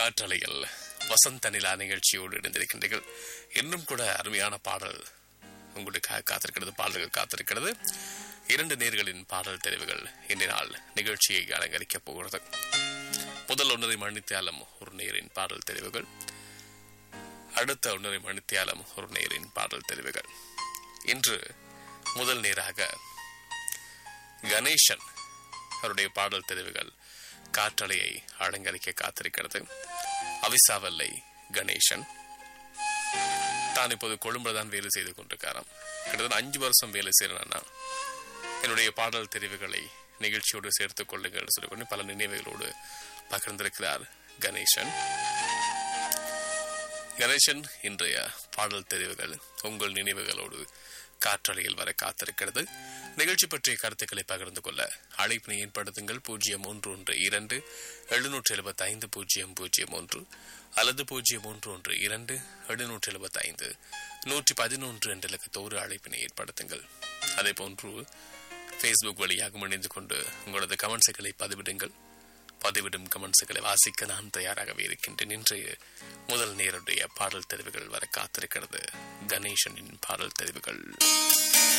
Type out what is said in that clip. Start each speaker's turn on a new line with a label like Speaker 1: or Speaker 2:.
Speaker 1: காற்றலையில் வசந்த நிலா நிகழ்ச்சியோடு இணைந்திருக்கின்றீர்கள் இன்னும் கூட அருமையான பாடல் உங்களுக்காக காத்திருக்கிறது பாடல்கள் காத்திருக்கிறது இரண்டு நேர்களின் பாடல் தெரிவுகள் இன்றைய நாள் நிகழ்ச்சியை அலங்கரிக்கப் போகிறது முதல் ஒன்றரை மணித்தியாலம் ஒரு நேரின் பாடல் தெரிவுகள் அடுத்த ஒன்றரை மணித்தியாலம் ஒரு நேரின் பாடல் தெரிவுகள் இன்று முதல் நேராக கணேசன் அவருடைய பாடல் தெரிவுகள் காற்றலையை அலங்கரிக்க காத்திருக்கிறது அவிசாவல்லை கணேசன் தான் இப்போது கொழும்புல தான் வேலை செய்து கொண்டிருக்காராம் கிட்டத்தட்ட அஞ்சு வருஷம் வேலை செய்யறேன்னா என்னுடைய பாடல் தெரிவுகளை நிகழ்ச்சியோடு சேர்த்துக் கொள்ளுங்கள் சொல்லிக்கொண்டு பல நினைவுகளோடு பகிர்ந்திருக்கிறார் கணேசன் கணேசன் இன்றைய பாடல் தெரிவுகள் உங்கள் நினைவுகளோடு காற்றலையில் வர காத்திருக்கிறது நிகழ்ச்சி பற்றிய கருத்துக்களை பகிர்ந்து கொள்ள அழைப்பினை ஏற்படுத்துங்கள் பூஜ்ஜியம் ஒன்று ஒன்று இரண்டு எழுநூற்றி எழுபத்தி ஐந்து பூஜ்ஜியம் பூஜ்ஜியம் ஒன்று அல்லது பூஜ்ஜியம் ஒன்று ஒன்று இரண்டு எழுநூற்றி எழுபத்தி ஐந்து நூற்றி பதினொன்று என்ற இலக்கத்தோடு அழைப்பினை ஏற்படுத்துங்கள் அதே போன்று ஃபேஸ்புக் வழியாக இணைந்து கொண்டு உங்களது கமெண்ட்ஸுகளை பதிவிடுங்கள் பதிவிடும் கமெண்ட்ஸுகளை வாசிக்க நான் தயாராகவே இருக்கின்றேன் இன்றைய முதல் நேருடைய பாடல் தெரிவுகள் வர காத்திருக்கிறது கணேசனின் பாடல் தெரிவுகள்